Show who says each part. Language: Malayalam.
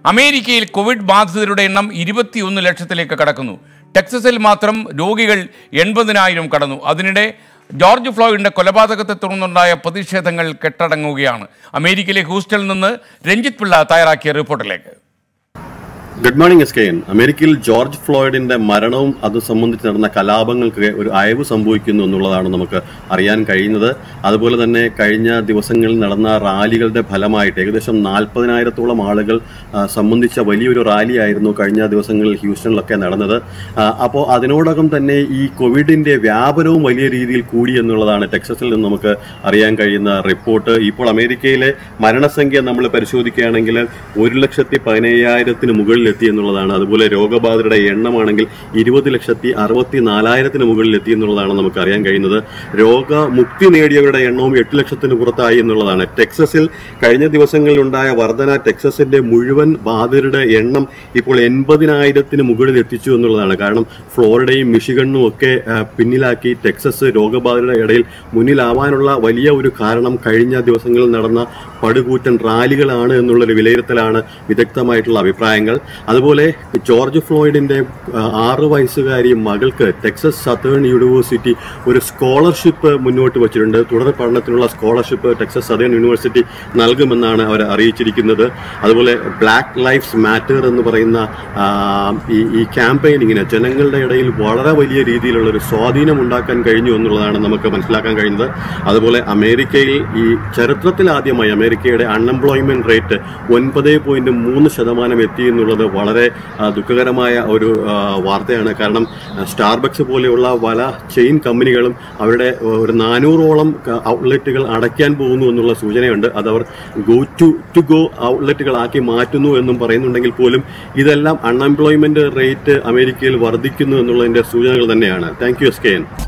Speaker 1: അമേരിക്കയിൽ കോവിഡ് ബാധിതരുടെ എണ്ണം ഇരുപത്തിയൊന്ന് ലക്ഷത്തിലേക്ക് കടക്കുന്നു ടെക്സസിൽ മാത്രം രോഗികൾ എൺപതിനായിരം കടന്നു അതിനിടെ ജോർജ് ഫ്ലോയിഡിന്റെ കൊലപാതകത്തെ തുടർന്നുണ്ടായ പ്രതിഷേധങ്ങൾ കെട്ടടങ്ങുകയാണ് അമേരിക്കയിലെ ഹൂസ്റ്റണിൽ നിന്ന് രഞ്ജിത്ത് പിള്ള തയ്യാറാക്കിയ റിപ്പോർട്ടിലേക്ക്
Speaker 2: good morning S K N അമേരിക്കയിൽ ജോർജ് ഫ്ലോയിഡിന്റെ മരണവും അത് സംബന്ധിച്ച് നടന്ന കലാപങ്ങൾക്ക് ഒരു അയവ് സംഭവിക്കുന്നു എന്നുള്ളതാണ് നമുക്ക് അറിയാൻ കഴിയുന്നത് അതുപോലെ തന്നെ കഴിഞ്ഞ ദിവസങ്ങളിൽ നടന്ന റാലികളുടെ ഫലമായിട്ട് ഏകദേശം നാൽപ്പതിനായിരത്തോളം ആളുകൾ ആ, സംബന്ധിച്ച വലിയൊരു റാലിയായിരുന്നു കഴിഞ്ഞ ദിവസങ്ങളിൽ ഹ്യൂസ്റ്റണിലൊക്കെ നടന്നത് അപ്പോൾ അതിനോടകം തന്നെ ഈ കോവിഡിന്റെ വ്യാപനവും വലിയ രീതിയിൽ കൂടി എന്നുള്ളതാണ് ടെക്സസിൽ നിന്ന് നമുക്ക് അറിയാൻ കഴിയുന്ന റിപ്പോർട്ട് ഇപ്പോൾ അമേരിക്കയിലെ മരണസംഖ്യ നമ്മൾ പരിശോധിക്കുകയാണെങ്കിൽ ഒരു ലക്ഷത്തി പതിനയ്യായിരത്തിന് മുകളിൽ എത്തി എന്നുള്ളതാണ് അതുപോലെ രോഗബാധിതരുടെ എണ്ണമാണെങ്കിൽ ഇരുപത് ലക്ഷത്തി അറുപത്തി നാലായിരത്തിന് മുകളിൽ എത്തി എന്നുള്ളതാണ് നമുക്ക് അറിയാൻ കഴിയുന്നത് രോഗമുക്തി നേടിയവരുടെ എണ്ണവും എട്ട് ലക്ഷത്തിന് പുറത്തായി എന്നുള്ളതാണ് ടെക്സസിൽ കഴിഞ്ഞ ദിവസങ്ങളിൽ ഉണ്ടായ വർധന ടെക്സസിന്റെ മുഴുവൻ ബാധിതരുടെ എണ്ണം ഇപ്പോൾ എൺപതിനായിരത്തിന് മുകളിൽ എത്തിച്ചു എന്നുള്ളതാണ് കാരണം ഫ്ലോറിഡയും മിഷിഗണ്ണും ഒക്കെ ആ, പിന്നിലാക്കി ടെക്സസ് രോഗബാധിതരുടെ ഇടയിൽ മുന്നിലാവാനുള്ള വലിയ ഒരു കാരണം കഴിഞ്ഞ ദിവസങ്ങളിൽ നടന്ന പടുകൂറ്റൻ റാലികളാണ് എന്നുള്ളൊരു വിലയിരുത്തലാണ് വിദഗ്ധമായിട്ടുള്ള അഭിപ്രായങ്ങൾ അതുപോലെ ജോർജ് ഫ്ലോയിഡിന്റെ ആ, ആറ് വയസ്സുകാരി മകൾക്ക് ടെക്സസ് സതേൺ യൂണിവേഴ്സിറ്റി ഒരു സ്കോളർഷിപ്പ് മുന്നോട്ട് വച്ചിട്ടുണ്ട് തുടർ പഠനത്തിനുള്ള സ്കോളർഷിപ്പ് ടെക്സസ് സതേൺ യൂണിവേഴ്സിറ്റി നൽകുമെന്നാണ് അവർ അറിയിച്ചിരിക്കുന്നത് അതുപോലെ ബ്ലാക്ക് ലൈഫ്സ് മാറ്റർ എന്ന് പറയുന്ന ആ, ഈ ഈ ക്യാമ്പയിനിങ്ങിന് ജനങ്ങളുടെ ഇടയിൽ വളരെ വലിയ രീതിയിലുള്ള ഒരു സ്വാധീനം ഉണ്ടാക്കാൻ കഴിഞ്ഞു എന്നുള്ളതാണ് നമുക്ക് മനസ്സിലാക്കാൻ കഴിയുന്നത് അതുപോലെ അമേരിക്കയിൽ ഈ ചരിത്രത്തിൽ ആദ്യമായി അമേരിക്കയുടെ അൺഎംപ്ലോയ്മെന്റ് റേറ്റ് ഒൻപത് പോയിന്റ് മൂന്ന് ശതമാനം എത്തി എന്നുള്ളത് വളരെ ആ, ദുഃഖകരമായ ഒരു ആ, വാർത്തയാണ് കാരണം ആ, സ്റ്റാർബക്സ് പോലെയുള്ള പല ചെയിൻ കമ്പനികളും അവരുടെ ആ, ഒരു നാനൂറോളം ഔട്ട്ലെറ്റുകൾ അടയ്ക്കാൻ പോകുന്നു എന്നുള്ള സൂചനയുണ്ട് അതവർ ഗോ ടു ടു ഗോ ഔട്ട്ലെറ്റുകളാക്കി മാറ്റുന്നു എന്നും പറയുന്നുണ്ടെങ്കിൽ പോലും ഇതെല്ലാം അൺഎംപ്ലോയ്മെന്റ് റേറ്റ് അമേരിക്കയിൽ വർദ്ധിക്കുന്നു എന്നുള്ളതിന്റെ സൂചനകൾ തന്നെയാണ് thank you S K N